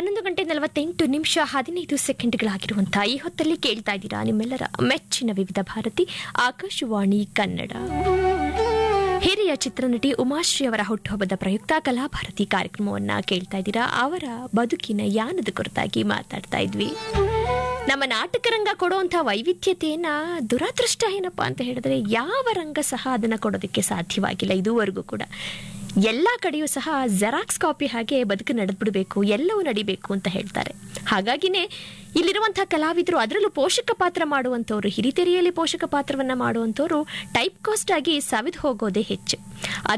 ಹನ್ನೊಂದು ಗಂಟೆ ನಲವತ್ತೆಂಟು ನಿಮಿಷ ಹದಿನೈದು ಸೆಕೆಂಡ್ಗಳಾಗಿರುವಂತಹ ಈ ಹೊತ್ತಲ್ಲಿ ಕೇಳ್ತಾ ಇದ್ದೀರಾ ನಿಮ್ಮೆಲ್ಲರ ಮೆಚ್ಚಿನ ವಿವಿಧ ಭಾರತಿ ಆಕಾಶವಾಣಿ ಕನ್ನಡ ಹಿರಿಯ ಚಿತ್ರನಟಿ ಉಮಾಶ್ರೀ ಅವರ ಹುಟ್ಟುಹಬ್ಬದ ಪ್ರಯುಕ್ತ ಕಲಾಭಾರತಿ ಕಾರ್ಯಕ್ರಮವನ್ನ ಕೇಳ್ತಾ ಇದ್ದೀರಾ ಅವರ ಬದುಕಿನ ಯಾನದ ಕುರಿತಾಗಿ ಮಾತಾಡ್ತಾ ಇದ್ವಿ ನಮ್ಮ ನಾಟಕ ರಂಗ ಕೊಡುವಂಥ ವೈವಿಧ್ಯತೆಯನ್ನ ದುರಾದೃಷ್ಟ ಏನಪ್ಪಾ ಅಂತ ಹೇಳಿದ್ರೆ ಯಾವ ರಂಗ ಸಹ ಅದನ್ನ ಕೊಡೋದಕ್ಕೆ ಸಾಧ್ಯವಾಗಿಲ್ಲ ಇದುವರೆಗೂ ಕೂಡ ಎಲ್ಲ ಕಡೆಯೂ ಸಹ ಜೆರಾಕ್ಸ್ ಕಾಪಿ ಹಾಗೆ ಬದುಕು ನಡೆದ್ಬಿಡ್ಬೇಕು ಎಲ್ಲವೂ ನಡಿಬೇಕು ಅಂತ ಹೇಳ್ತಾರೆ ಹಾಗಾಗಿನೇ ಇಲ್ಲಿರುವಂತಹ ಕಲಾವಿದರು ಅದರಲ್ಲೂ ಪೋಷಕ ಪಾತ್ರ ಮಾಡುವಂಥವ್ರು ಹಿರಿತೆರೆಯಲ್ಲಿ ಪೋಷಕ ಪಾತ್ರವನ್ನ ಮಾಡುವಂಥವ್ರು ಟೈಪ್ ಕಾಸ್ಟ್ ಆಗಿ ಸವಿದು ಹೋಗೋದೇ ಹೆಚ್ಚು